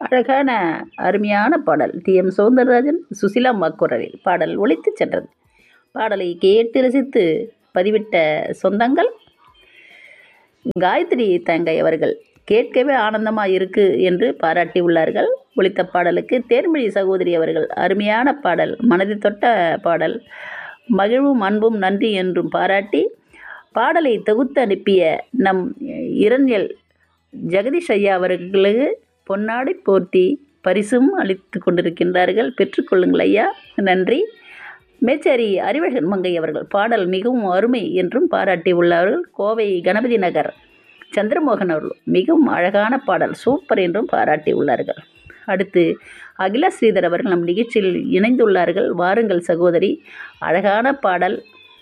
அழகான அருமையான பாடல் டி எம் சௌந்தரராஜன் சுசிலா அம்மா குரலில் பாடல் ஒலித்து சென்றது பாடலை கேட்டு ரசித்து பதிவிட்ட சொந்தங்கள் காயத்ரி தங்கை அவர்கள் கேட்கவே ஆனந்தமாக இருக்கு என்று பாராட்டி உள்ளார்கள் ஒலித்த பாடலுக்கு தேன்மொழி சகோதரி அவர்கள் அருமையான பாடல் மனதை தொட்ட பாடல் மகிழ்வும் அன்பும் நன்றி என்றும் பாராட்டி பாடலை தொகுத்து அனுப்பிய நம் இரண்யல் ஜெகதீஷ் ஐயா அவர்களுக்கு பொன்னாடை போர்த்தி பரிசும் அளித்து கொண்டிருக்கின்றார்கள் பெற்றுக்கொள்ளுங்கள் ஐயா நன்றி மேச்சேரி அறிவழகன் மங்கை அவர்கள் பாடல் மிகவும் அருமை என்றும் பாராட்டி உள்ளார்கள் கோவை கணபதி நகர் சந்திரமோகன் அவர்கள் மிகவும் அழகான பாடல் சூப்பர் என்றும் பாராட்டி உள்ளார்கள் அடுத்து அகில ஸ்ரீதர் அவர்கள் நம் நிகழ்ச்சியில் இணைந்துள்ளார்கள் வாருங்கள் சகோதரி அழகான பாடல்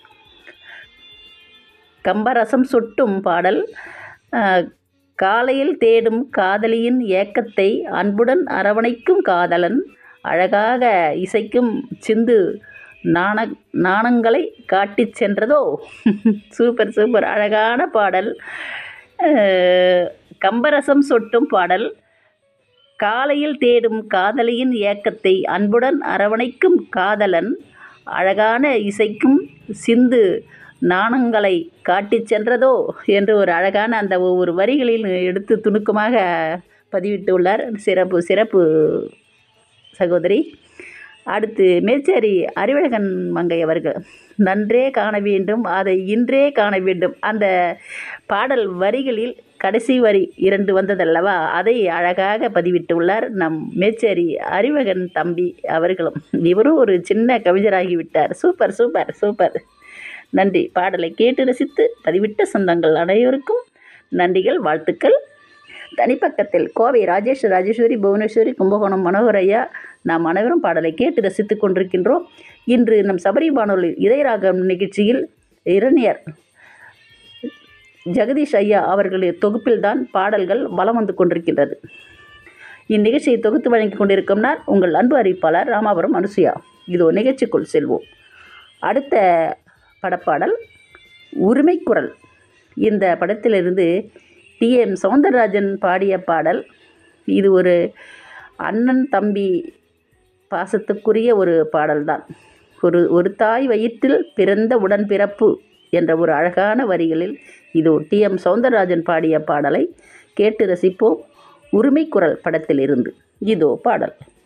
கம்பரசம் சுட்டும் பாடல் அஹ், காலையில் தேடும் காதலியின் ஏக்கத்தை அன்புடன் அரவணைக்கும் காதலன் அழகாக இசைக்கும் சிந்து நாண நாணங்களை காட்டிச் சென்றதோ சூப்பர் சூப்பர் அழகான பாடல் அஹ், கம்பரசம் சொட்டும் பாடல் காலையில் தேடும் காதலியின் ஏக்கத்தை அன்புடன் அரவணைக்கும் காதலன் அழகான இசைக்கும் சிந்து நாணங்களை காட்டிச் சென்றதோ என்று ஒரு அழகான அந்த ஒவ்வொரு வரிகளில் எடுத்து துணுக்கமாக பதிவிட்டுள்ளார் சிறப்பு சிறப்பு சகோதரி அடுத்து மேச்சேரி அறிவழகன் மங்கை அவர்கள் நன்றே காண வேண்டும் அதை இன்றே காண வேண்டும் அந்த பாடல் வரிகளில் கடைசி வரி இரண்டு வந்ததல்லவா அதை அழகாக பதிவிட்டுள்ளார் நம் மேச்சேரி அறிவகன் தம்பி அவர்களும் இவரும் ஒரு சின்ன கவிஞராகிவிட்டார் சூப்பர் சூப்பர் சூப்பர் நன்றி பாடலை கேட்டு ரசித்து பதிவிட்ட சொந்தங்கள் அனைவருக்கும் நன்றிகள் வாழ்த்துக்கள் தனிப்பக்கத்தில் கோவை ராஜேஷ் ராஜேஸ்வரி புவனேஸ்வரி கும்பகோணம் மனோகர் ஐயா நாம் அனைவரும் பாடலை கேட்டு ரசித்துக் கொண்டிருக்கின்றோம் இன்று நம் சபரி வானொலி இதயராகம் நிகழ்ச்சியில் இரணியர் ஜெகதீஷ் ஐயா அவர்களின் தொகுப்பில்தான் பாடல்கள் வலம் வந்து கொண்டிருக்கின்றது இந்நிகழ்ச்சியை தொகுத்து வழங்கி கொண்டிருக்கும் நான் உங்கள் அன்பு அறிவிப்பாளர் ராமாபுரம் அனுசுயா இதோ நிகழ்ச்சிக்குள் செல்வோம் அடுத்த படப்பாடல் உரிமை குரல் இந்த படத்திலிருந்து டி எம் சௌந்தரராஜன் பாடிய பாடல் இது ஒரு அண்ணன் தம்பி பாசத்துக்குரிய ஒரு பாடல்தான் ஒரு ஒரு தாய் வயிற்றில் பிறந்த உடன்பிறப்பு என்ற ஒரு அழகான வரிகளில் இதோ டி எம் சௌந்தரராஜன் பாடிய பாடலை கேட்டு ரசிப்போம் உரிமை குரல் படத்திலிருந்து இதோ பாடல்